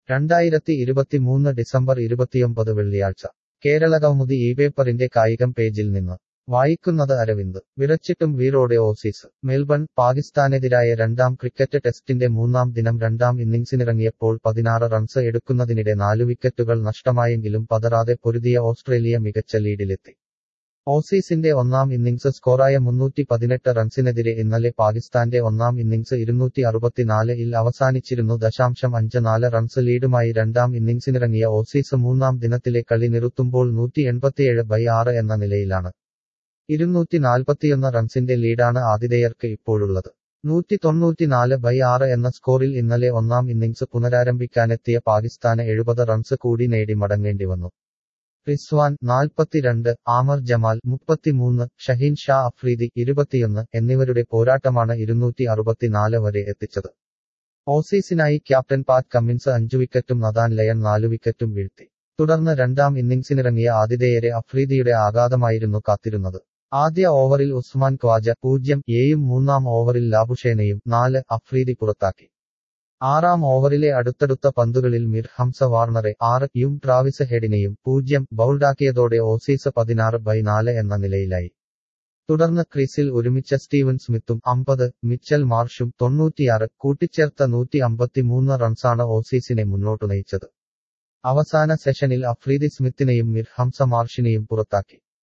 രണ്ടായിരത്തി ഇരുപത്തിമൂന്ന് ഡിസംബർ ഇരുപത്തിയൊമ്പത് വെള്ളിയാഴ്ച കേരള കൗമുദി ഈ പേപ്പറിന്റെ കായികം പേജിൽ നിന്ന് വായിക്കുന്നത് അരവിന്ദ് വിറച്ചിട്ടും വീറോടെ ഓസീസ് മെൽബൺ പാകിസ്ഥാനെതിരായ രണ്ടാം ക്രിക്കറ്റ് ടെസ്റ്റിന്റെ മൂന്നാം ദിനം രണ്ടാം ഇന്നിംഗ്സിനിറങ്ങിയപ്പോൾ പതിനാറ് റൺസ് എടുക്കുന്നതിനിടെ നാലു വിക്കറ്റുകൾ നഷ്ടമായെങ്കിലും പതറാതെ പൊരുതിയ ഓസ്ട്രേലിയ മികച്ച ലീഡിലെത്തി ഓസീസിന്റെ ഒന്നാം ഇന്നിംഗ്സ് സ്കോറായ മുന്നൂറ്റി പതിനെട്ട് റൺസിനെതിരെ ഇന്നലെ പാകിസ്ഥാന്റെ ഒന്നാം ഇന്നിംഗ്സ് ഇരുന്നൂറ്റി അറുപത്തിനാല് ഇൽ അവസാനിച്ചിരുന്നു ദശാംശം അഞ്ച് നാല് റൺസ് ലീഡുമായി രണ്ടാം ഇന്നിംഗ്സിനിറങ്ങിയ ഓസീസ് മൂന്നാം ദിനത്തിലെ കളി നിറുത്തുമ്പോൾ നൂറ്റി എൺപത്തിയേഴ് ബൈ ആറ് എന്ന നിലയിലാണ് ഇരുന്നൂറ്റി നാൽപ്പത്തിയൊന്ന് റൺസിന്റെ ലീഡാണ് ആതിഥേയർക്ക് ഇപ്പോഴുള്ളത് നൂറ്റി തൊണ്ണൂറ്റിനാല് ബൈ ആറ് എന്ന സ്കോറിൽ ഇന്നലെ ഒന്നാം ഇന്നിംഗ്സ് പുനരാരംഭിക്കാനെത്തിയ പാകിസ്ഥാന് എഴുപത് റൺസ് കൂടി നേടി മടങ്ങേണ്ടി വന്നു റിസ്വാൻ നാൽപ്പത്തിരണ്ട് ആമർ ജമാൽ മുപ്പത്തിമൂന്ന് ഷഹീൻ ഷാ അഫ്രീദി ഇരുപത്തിയൊന്ന് എന്നിവരുടെ പോരാട്ടമാണ് ഇരുന്നൂറ്റി അറുപത്തിനാല് വരെ എത്തിച്ചത് ഓസീസിനായി ക്യാപ്റ്റൻ പാറ്റ് കമ്മിൻസ് അഞ്ചു വിക്കറ്റും നദാൻ ലയൺ നാലു വിക്കറ്റും വീഴ്ത്തി തുടർന്ന് രണ്ടാം ഇന്നിംഗ്സിനിറങ്ങിയ ആതിഥേയരെ അഫ്രീദിയുടെ ആഘാതമായിരുന്നു കാത്തിരുന്നത് ആദ്യ ഓവറിൽ ഉസ്മാൻ ഖ്വാജ പൂജ്യം എയും മൂന്നാം ഓവറിൽ ലാബുഷേനയും നാല് അഫ്രീദി പുറത്താക്കി ആറാം ഓവറിലെ അടുത്തടുത്ത പന്തുകളിൽ മിർ ഹംസ വാർണറെ ആറ് യും ട്രാവിസ് ഹെഡിനെയും പൂജ്യം ബൗൾഡാക്കിയതോടെ ഓസീസ് പതിനാറ് ബൈ നാല് എന്ന നിലയിലായി തുടർന്ന് ക്രീസിൽ ഒരുമിച്ച സ്റ്റീവൻ സ്മിത്തും അമ്പത് മിച്ചൽ മാർഷും തൊണ്ണൂറ്റിയാറ് കൂട്ടിച്ചേർത്ത നൂറ്റി അമ്പത്തിമൂന്ന് റൺസാണ് ഓസീസിനെ മുന്നോട്ടു നയിച്ചത് അവസാന സെഷനിൽ അഫ്രീദി സ്മിത്തിനെയും മിർ ഹംസ മാർഷിനെയും പുറത്താക്കി